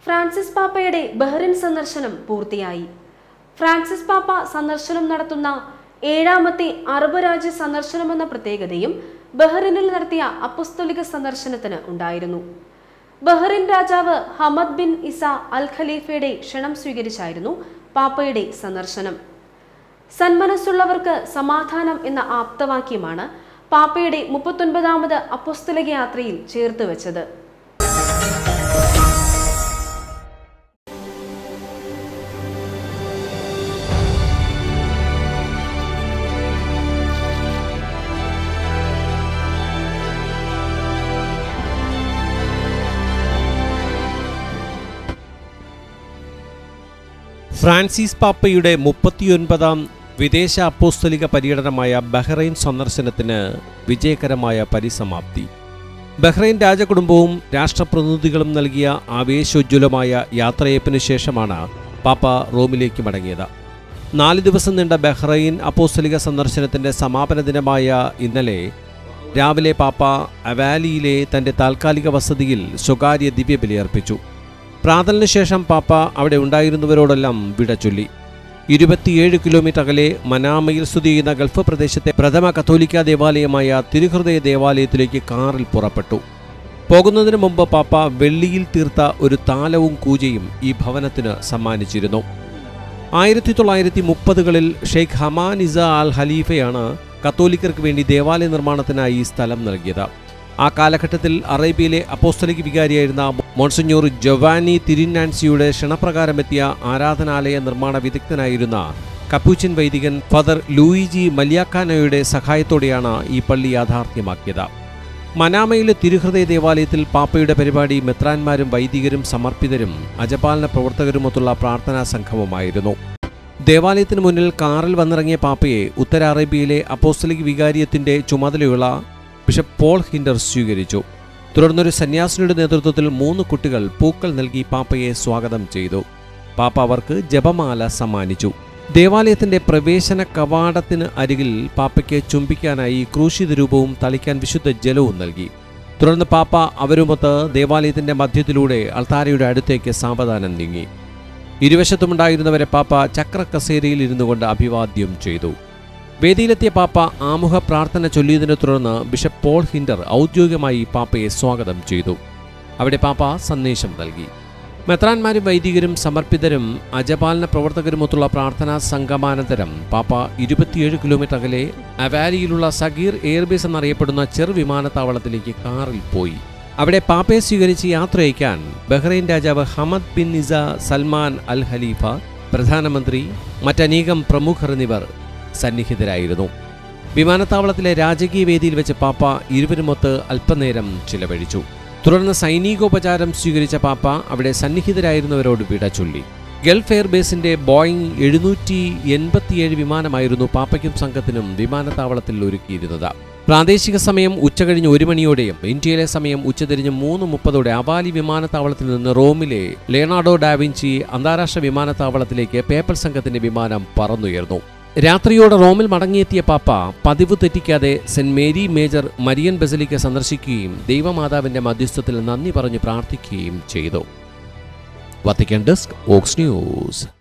Francis പാപ്പയുടെ Bahrain സന്ദർശനം പൂർത്തിയായി ഫ്രാൻസിസ് പാപ്പ സന്ദർശനം നടത്തുന്ന ഏഴാമത്തെ അറബ് രാജ്യ സന്ദർശനമെന്ന പ്രത്യേകതയും ബഹ്റിനിൽ നടത്തിയ അപ്പസ്തോലിക സന്ദർശനത്തിന് ഉണ്ടായിരുന്നു ബഹ്റിൻ രാജാവ് ഹമദ് ബിൻ ഇസ അൽ ഖലീഫയുടെ ക്ഷണം സ്വീകരിച്ചായിരുന്നു പാപ്പയുടെ സന്ദർശനം സന്മനസ്സുള്ളവർക്ക് സമാധാനം എന്ന ആപ്തവാക്യമാണ് പാപ്പയുടെ മുപ്പത്തൊൻപതാമത് അപ്പസ്തലിക യാത്രയിൽ ചേർത്ത് വെച്ചത് ഫ്രാൻസിസ് പാപ്പയുടെ മുപ്പത്തിയൊൻപതാം വിദേശ അപ്പോസ്തലിക പര്യടനമായ ബഹ്റൈൻ സന്ദർശനത്തിന് വിജയകരമായ പരിസമാപ്തി ബഹ്റൈൻ രാജകുടുംബവും രാഷ്ട്രപ്രതിനിധികളും നൽകിയ ആവേശോജ്വലമായ യാത്രയപ്പിനു ശേഷമാണ് പാപ്പ റോമിലേക്ക് മടങ്ങിയത് നാല് ദിവസം നീണ്ട ബഹ്റൈൻ അപ്പോസ്തലിക സന്ദർശനത്തിന്റെ സമാപന ദിനമായ ഇന്നലെ രാവിലെ പാപ്പ അവാലിയിലെ തന്റെ താൽക്കാലിക വസതിയിൽ സ്വകാര്യ ദിവ്യബലി അർപ്പിച്ചു പ്രാതലിന് ശേഷം പാപ്പ അവിടെ ഉണ്ടായിരുന്നവരോടെല്ലാം വിട ചൊല്ലി ഇരുപത്തിയേഴ് കിലോമീറ്റർ അകലെ മനാമയിൽ സ്ഥിതി ചെയ്യുന്ന ഗൾഫ് പ്രദേശത്തെ പ്രഥമ കത്തോലിക്ക ദേവാലയമായ തിരുഹൃദയ ദേവാലയത്തിലേക്ക് കാറിൽ പുറപ്പെട്ടു പോകുന്നതിന് മുമ്പ് പാപ്പ വെള്ളിയിൽ തീർത്ത ഒരു താലവും കൂജയും ഈ ഭവനത്തിന് സമ്മാനിച്ചിരുന്നു ആയിരത്തി തൊള്ളായിരത്തി മുപ്പതുകളിൽ ഷെയ്ഖ് ഹമാനിസ അൽ ഖലീഫയാണ് കത്തോലിക്കർക്ക് വേണ്ടി ദേവാലയ നിർമ്മാണത്തിനായി ഈ സ്ഥലം നൽകിയത് ആ കാലഘട്ടത്തിൽ അറേബ്യയിലെ അപ്പോസ്തലിക് വികാരിയായിരുന്ന മോൺസിഞ്ഞോർ ജൊവാനി തിരിനാൻസിയുടെ ക്ഷണപ്രകാരമെത്തിയ ആരാധനാലയ നിർമ്മാണ വിദഗ്ധനായിരുന്ന കപ്പൂച്ചിൻ വൈദികൻ ഫാദർ ലൂയിജി മല്യാക്കാനോയുടെ സഹായത്തോടെയാണ് ഈ പള്ളി യാഥാർത്ഥ്യമാക്കിയത് മനാമയിലെ തിരുഹൃദയ ദേവാലയത്തിൽ പാപ്പയുടെ പരിപാടി മെത്രാന്മാരും വൈദികരും സമർപ്പിതരും അജപാലന പ്രവർത്തകരുമൊത്തുള്ള പ്രാർത്ഥനാ സംഘവുമായിരുന്നു ദേവാലയത്തിന് മുന്നിൽ കാറിൽ വന്നിറങ്ങിയ പാപ്പയെ ഉത്തര അറേബ്യയിലെ അപ്പോസ്തലിക് വികാരിയത്തിന്റെ ചുമതലയുള്ള ബിഷപ്പ് പോൾ ഹിൻഡർ സ്വീകരിച്ചു തുടർന്നൊരു സന്യാസിനിയുടെ നേതൃത്വത്തിൽ മൂന്ന് കുട്ടികൾ പൂക്കൾ നൽകി പാപ്പയെ സ്വാഗതം ചെയ്തു പാപ്പ അവർക്ക് ജപമാല സമ്മാനിച്ചു ദേവാലയത്തിന്റെ പ്രവേശന കവാടത്തിന് അരികിൽ പാപ്പയ്ക്ക് ചുംബിക്കാനായി ക്രൂശിത രൂപവും തളിക്കാൻ വിശുദ്ധ ജലവും നൽകി തുടർന്ന് പാപ്പ അവരുമൊത്ത് ദേവാലയത്തിന്റെ മധ്യത്തിലൂടെ അൾത്താരയുടെ അടുത്തേക്ക് സാവധാനം നീങ്ങി ഇരുവശത്തുമുണ്ടായിരുന്നവരെ പാപ്പ ചക്രക്കസേരയിൽ ഇരുന്നു കൊണ്ട് അഭിവാദ്യം ചെയ്തു വേദിയിലെത്തിയ പാപ്പ ആമുഖ പ്രാർത്ഥന ചൊല്ലിയതിനെ തുടർന്ന് ബിഷപ്പ് പോൾ ഹിൻഡർ ഔദ്യോഗികമായി പാപ്പയെ സ്വാഗതം ചെയ്തു അവിടെ പാപ്പ സന്ദേശം നൽകി മെത്രാന്മാരും വൈദികരും സമർപ്പിതരും അജപാലന പ്രവർത്തകരുമൊത്തുള്ള പ്രാർത്ഥനാ സംഗമാനന്തരം പാപ്പ ഇരുപത്തിയേഴ് കിലോമീറ്റർ അകലെ അവാലിയിലുള്ള സഗീർ എയർബേസ് എന്നറിയപ്പെടുന്ന ചെറു വിമാനത്താവളത്തിലേക്ക് കാറിൽ പോയി അവിടെ പാപ്പയെ സ്വീകരിച്ച് യാത്രയക്കാൻ ബഹ്റൈൻ രാജാവ് ഹമദ് ബിൻ നിസ സൽമാൻ അൽ ഖലീഫ പ്രധാനമന്ത്രി മറ്റനേകം പ്രമുഖർ എന്നിവർ സന്നിഹിതരായിരുന്നു വിമാനത്താവളത്തിലെ രാജകീയ വേദിയിൽ വെച്ച് പാപ്പ ഇരുവരുമൊത്ത് അല്പനേരം ചിലവഴിച്ചു തുടർന്ന് സൈനികോപചാരം സ്വീകരിച്ച പാപ്പ അവിടെ സന്നിഹിതരായിരുന്നവരോട് വിട ചൊല്ലി ഗൾഫ് എയർബേസിന്റെ ബോയിങ് എഴുന്നൂറ്റി എൺപത്തിയേഴ് വിമാനമായിരുന്നു പാപ്പയ്ക്കും സംഘത്തിനും വിമാനത്താവളത്തിൽ ഒരുക്കിയിരുന്നത് പ്രാദേശിക സമയം ഉച്ചകഴിഞ്ഞ് ഒരു മണിയോടെയും ഇന്ത്യയിലെ സമയം ഉച്ചതിരിഞ്ഞ് മൂന്ന് മുപ്പതോടെ അവാലി വിമാനത്താവളത്തിൽ നിന്ന് റോമിലെ ലേണാർഡോ ഡാവിഞ്ചി അന്താരാഷ്ട്ര വിമാനത്താവളത്തിലേക്ക് പേപ്പൽ സംഘത്തിന്റെ വിമാനം പറന്നുയർന്നു രാത്രിയോടെ റോമിൽ മടങ്ങിയെത്തിയ പാപ്പ പതിവ് തെറ്റിക്കാതെ Saint Mary Major Marian basilica സന്ദർശിക്കുകയും ദൈവമാതാവിന്റെ മധ്യസ്ഥത്തിൽ നന്ദി പറഞ്ഞു പ്രാർത്ഥിക്കുകയും ചെയ്തു വത്തിക്കാൻ ഡെസ്ക് ഓക്സ് ന്യൂസ്